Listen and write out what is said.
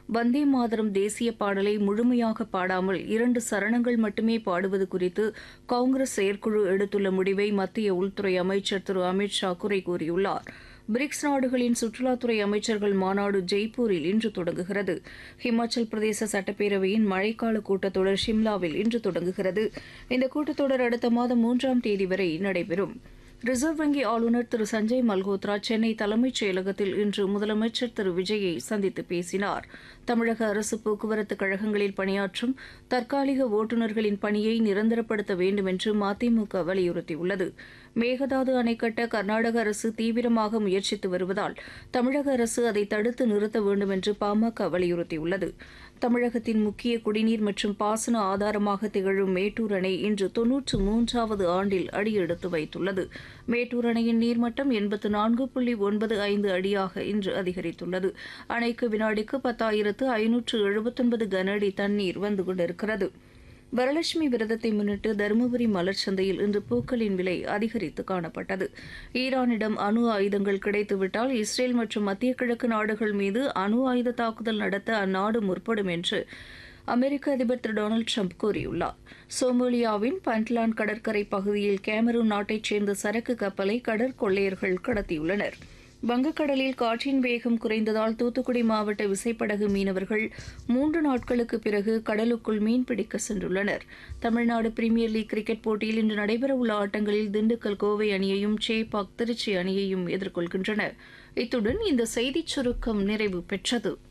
வந்தே மாதரம் தேசிய பாடலை முழுமையாக பாடாமல் இரண்டு சரணங்கள் மட்டுமே பாடுவது குறித்து காங்கிரஸ் செயற்குழு எடுத்துள்ள முடிவை மத்திய உள்துறை அமைச்சர் திரு அமித் ஷா குறை கூறியுள்ளார் பிரிக்ஸ் நாடுகளின் சுற்றுலாத்துறை அமைச்சர்கள் மாநாடு ஜெய்ப்பூரில் இன்று தொடங்குகிறது ஹிமாச்சல் பிரதேச சட்டப்பேரவையின் மழைக்கால கூட்டத்தொடர் ஷிம்லாவில் இன்று தொடங்குகிறது இந்த கூட்டத்தொடர் அடுத்த மாதம் மூன்றாம் தேதி வரை நடைபெறும் ரிசர்வ் வங்கி ஆளுநர் திரு சஞ்சய் மல்ஹோத்ரா சென்னை தலைமைச் செயலகத்தில் இன்று முதலமைச்சர் திரு விஜயை சந்தித்து பேசினார் தமிழக அரசு போக்குவரத்து கழகங்களில் பணியாற்றும் தற்காலிக ஓட்டுநர்களின் பணியை நிரந்தரப்படுத்த வேண்டும் என்று மதிமுக வலியுறுத்தியுள்ளது மேகதாது அணை கட்ட கர்நாடக அரசு தீவிரமாக முயற்சித்து வருவதால் தமிழக அரசு அதை தடுத்து நிறுத்த வேண்டும் என்று பாமக வலியுறுத்தியுள்ளது தமிழகத்தின் முக்கிய குடிநீர் மற்றும் பாசன ஆதாரமாக திகழும் மேட்டூர் அணை இன்று தொன்னூற்று மூன்றாவது ஆண்டில் அடியெடுத்து வைத்துள்ளது மேட்டூர் அணையின் நீர்மட்டம் எண்பத்து நான்கு புள்ளி ஒன்பது ஐந்து அடியாக இன்று அதிகரித்துள்ளது அணைக்கு வினாடிக்கு பத்தாயிரத்து ஐநூற்று எழுபத்தொன்பது கன அடி தண்ணீர் வந்து கொண்டிருக்கிறது வரலட்சுமி விரதத்தை முன்னிட்டு தருமபுரி மலர் சந்தையில் இன்று பூக்களின் விலை அதிகரித்து காணப்பட்டது ஈரானிடம் அணு ஆயுதங்கள் கிடைத்துவிட்டால் இஸ்ரேல் மற்றும் மத்திய கிழக்கு நாடுகள் மீது அணு ஆயுத தாக்குதல் நடத்த அந்நாடு முற்படும் என்று அமெரிக்க அதிபர் திரு டொனால்டு ட்ரம்ப் கூறியுள்ளார் சோமாலியாவின் பண்ட்லான் கடற்கரை பகுதியில் கேமரூன் நாட்டைச் சேர்ந்த சரக்கு கப்பலை கடற்கொள்ளையர்கள் கடத்தியுள்ளனர் வங்கக்கடலில் காற்றின் வேகம் குறைந்ததால் தூத்துக்குடி மாவட்ட விசைப்படகு மீனவர்கள் மூன்று நாட்களுக்கு பிறகு கடலுக்குள் மீன்பிடிக்க சென்றுள்ளனர் தமிழ்நாடு பிரீமியர் லீக் கிரிக்கெட் போட்டியில் இன்று நடைபெறவுள்ள ஆட்டங்களில் திண்டுக்கல் கோவை அணியையும் சேப்பாக் திருச்சி அணியையும் எதிர்கொள்கின்றன இத்துடன் இந்த செய்திச் சுருக்கம் நிறைவு பெற்றது